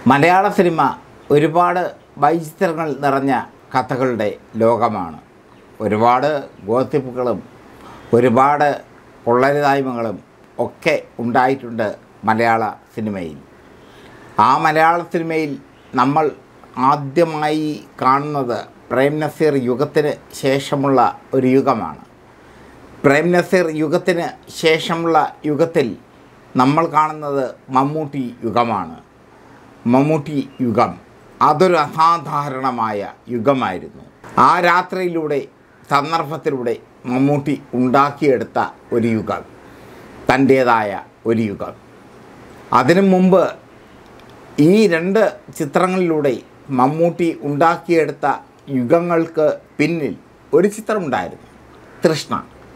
മലയാള സിനിമ ഒരുപാട് വൈചിത്രങ്ങൾ നിറഞ്ഞ കഥകളുടെ ലോകമാണ് ഒരുപാട് ഗോസിപ്പുകളും ഒരുപാട് കൊള്ളരുതായ്മകളും ഒക്കെ ഉണ്ടായിട്ടുണ്ട് മലയാള സിനിമയിൽ ആ മലയാള സിനിമയിൽ നമ്മൾ ആദ്യമായി കാണുന്നത് പ്രേം നസീർ യുഗത്തിന് ശേഷമുള്ള ഒരു യുഗമാണ് പ്രേം നസീർ യുഗത്തിന് ശേഷമുള്ള യുഗത്തിൽ നമ്മൾ കാണുന്നത് മമ്മൂട്ടി യുഗമാണ് മമ്മൂട്ടി യുഗം അതൊരു അസാധാരണമായ യുഗമായിരുന്നു ആ രാത്രിയിലൂടെ സന്ദർഭത്തിലൂടെ മമ്മൂട്ടി ഉണ്ടാക്കിയെടുത്ത ഒരു യുഗം തൻ്റേതായ ഒരു യുഗം അതിനു മുമ്പ് ഈ രണ്ട് ചിത്രങ്ങളിലൂടെ മമ്മൂട്ടി ഉണ്ടാക്കിയെടുത്ത യുഗങ്ങൾക്ക് പിന്നിൽ ഒരു ചിത്രമുണ്ടായിരുന്നു തൃഷ്ണ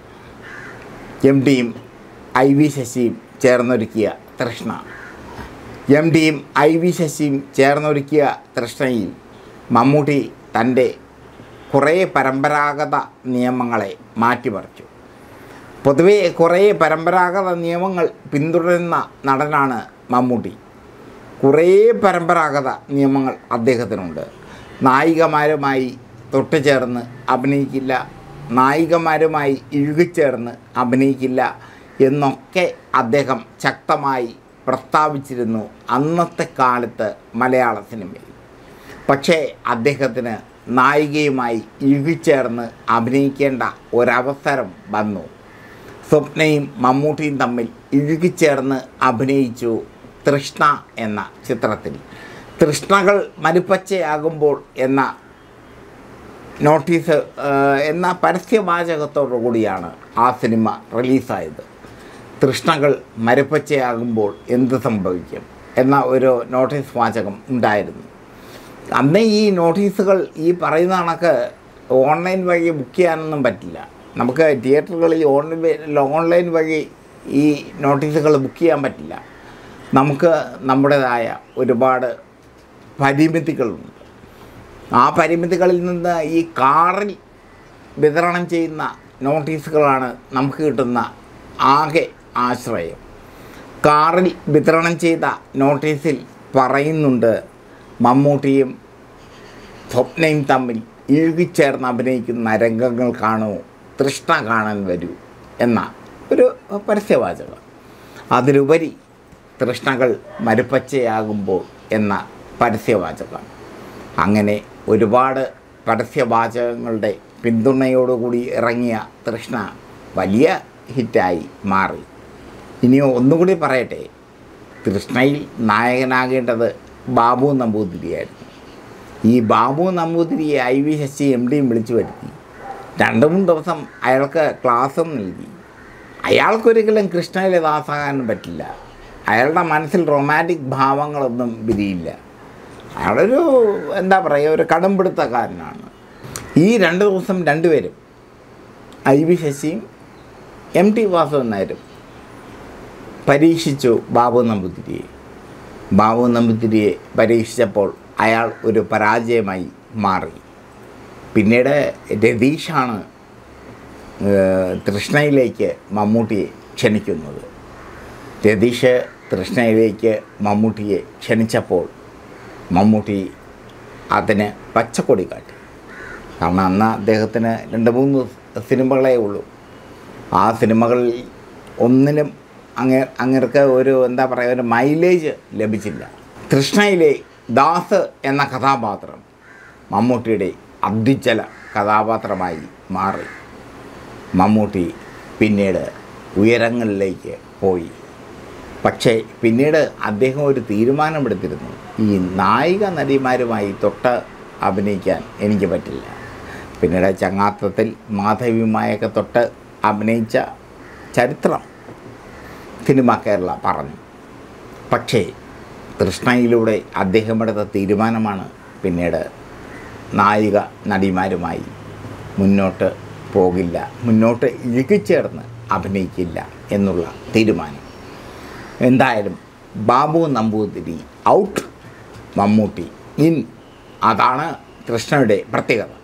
എം ഡിയും ഐ വി ശശിയും ചേർന്നൊരുക്കിയ തൃഷ്ണ എം ഡിയും ഐ വി ശശിയും ചേർന്നൊരുക്കിയ തൃഷ്ണയിൽ മമ്മൂട്ടി തൻ്റെ കുറേ പരമ്പരാഗത നിയമങ്ങളെ മാറ്റിമറിച്ചു പൊതുവേ കുറേ പരമ്പരാഗത നിയമങ്ങൾ പിന്തുടരുന്ന നടനാണ് മമ്മൂട്ടി കുറേ പരമ്പരാഗത നിയമങ്ങൾ അദ്ദേഹത്തിനുണ്ട് നായികമാരുമായി തൊട്ടുചേർന്ന് അഭിനയിക്കില്ല നായികമാരുമായി ഇഴുകിച്ചേർന്ന് അഭിനയിക്കില്ല എന്നൊക്കെ അദ്ദേഹം ശക്തമായി പ്രസ്താവിച്ചിരുന്നു അന്നത്തെ കാലത്ത് മലയാള സിനിമയിൽ പക്ഷേ അദ്ദേഹത്തിന് നായികയുമായി ഇഴുകിച്ചേർന്ന് അഭിനയിക്കേണ്ട ഒരവസരം വന്നു സ്വപ്നയും മമ്മൂട്ടിയും തമ്മിൽ ഇഴുകിച്ചേർന്ന് അഭിനയിച്ചു തൃഷ്ണ എന്ന ചിത്രത്തിൽ തൃഷ്ണകൾ മരുപ്പച്ചയാകുമ്പോൾ എന്ന നോട്ടീസ് ആ, എന്ന പരസ്യവാചകത്തോടു കൂടിയാണ് ആ സിനിമ റിലീസായത് തൃഷ്ണകൾ മരപ്പച്ചയാകുമ്പോൾ എന്ത് സംഭവിക്കും എന്ന ഒരു നോട്ടീസ് വാചകം ഉണ്ടായിരുന്നു അന്ന് ഈ നോട്ടീസുകൾ ഈ പറയുന്ന കണക്ക് ഓൺലൈൻ വഴി ബുക്ക് ചെയ്യാനൊന്നും പറ്റില്ല നമുക്ക് തിയേറ്ററുകളിൽ ഓൺലൈൻ ഓൺലൈൻ വഴി ഈ നോട്ടീസുകൾ ബുക്ക് ചെയ്യാൻ പറ്റില്ല നമുക്ക് നമ്മുടേതായ ഒരുപാട് പരിമിതികളുണ്ട് ആ പരിമിതികളിൽ നിന്ന് ഈ കാറിൽ വിതരണം ചെയ്യുന്ന നോട്ടീസുകളാണ് നമുക്ക് കിട്ടുന്ന ആകെ ആശ്രയം കാറിൽ വിതരണം ചെയ്ത നോട്ടീസിൽ പറയുന്നുണ്ട് മമ്മൂട്ടിയും സ്വപ്നയും തമ്മിൽ ഇഴുകിച്ചേർന്ന് അഭിനയിക്കുന്ന രംഗങ്ങൾ കാണൂ തൃഷ്ണ കാണാൻ വരൂ എന്ന ഒരു പരസ്യവാചകം അതിലുപരി തൃഷ്ണകൾ മരുപ്പച്ചയാകുമ്പോൾ എന്ന പരസ്യവാചകം അങ്ങനെ ഒരുപാട് പരസ്യവാചകങ്ങളുടെ പിന്തുണയോടുകൂടി ഇറങ്ങിയ തൃഷ്ണ വലിയ ഹിറ്റായി മാറി ഇനി ഒന്നുകൂടി പറയട്ടെ തൃഷ്ണയിൽ നായകനാകേണ്ടത് ബാബു നമ്പൂതിരിയായിരുന്നു ഈ ബാബു നമ്പൂതിരിയെ ഐ വി ശശി എം ഡിയും വിളിച്ചു വരുത്തി രണ്ട് മൂന്ന് ദിവസം അയാൾക്ക് ക്ലാസ്സും നൽകി അയാൾക്കൊരിക്കലും കൃഷ്ണയിലെ ദാസാകാനും പറ്റില്ല അയാളുടെ മനസ്സിൽ റൊമാൻറ്റിക് ഭാവങ്ങളൊന്നും വിരിയില്ല അയാളൊരു എന്താ പറയുക ഒരു കടുംപിടുത്തക്കാരനാണ് ഈ രണ്ട് ദിവസം രണ്ടുപേരും ഐ വി ശശിയും എം ടി വാസുദേവൻ നായരും പരീക്ഷിച്ചു ബാബു നമ്പൂതിരിയെ ബാബു നമ്പൂതിരിയെ പരീക്ഷിച്ചപ്പോൾ അയാൾ ഒരു പരാജയമായി മാറി പിന്നീട് രതീഷാണ് ഏഹ്, തൃഷ്ണയിലേക്ക് മമ്മൂട്ടിയെ ക്ഷണിക്കുന്നത് രതീഷ് തൃഷ്ണയിലേക്ക് മമ്മൂട്ടിയെ ക്ഷണിച്ചപ്പോൾ മമ്മൂട്ടി അതിന് പച്ചക്കൊടി കാട്ടി കാരണം അന്ന് അദ്ദേഹത്തിന് രണ്ട് മൂന്ന് സിനിമകളേ ഉള്ളൂ ആ സിനിമകളിൽ ഒന്നിനും അങ്ങ അങ്ങർക്ക് ഒരു എന്താ പറയുക ഒരു മൈലേജ് ലഭിച്ചില്ല കൃഷ്ണയിലെ ദാസ് എന്ന കഥാപാത്രം മമ്മൂട്ടിയുടെ അത്യുജ്വല കഥാപാത്രമായി മാറി മമ്മൂട്ടി പിന്നീട് ഉയരങ്ങളിലേക്ക് പോയി പക്ഷേ പിന്നീട് അദ്ദേഹം ഒരു തീരുമാനമെടുത്തിരുന്നു ഈ നായിക നടിമാരുമായി തൊട്ട് അഭിനയിക്കാൻ എനിക്ക് പറ്റില്ല പിന്നീട് ചങ്ങാത്തത്തിൽ മാധവിയുമായൊക്കെ തൊട്ട് അഭിനയിച്ച ചരിത്രം സിനിമ കേരള പറഞ്ഞു പക്ഷേ തൃഷ്ണയിലൂടെ അദ്ദേഹം എടുത്ത തീരുമാനമാണ് പിന്നീട് നായിക നടിമാരുമായി മുന്നോട്ട് പോകില്ല മുന്നോട്ട് ഇഴുകിച്ചേർന്ന് അഭിനയിക്കില്ല എന്നുള്ള തീരുമാനം എന്തായാലും ബാബു നമ്പൂതിരി ഔട്ട് മമ്മൂട്ടി ഇൻ അതാണ് കൃഷ്ണയുടെ പ്രത്യേകത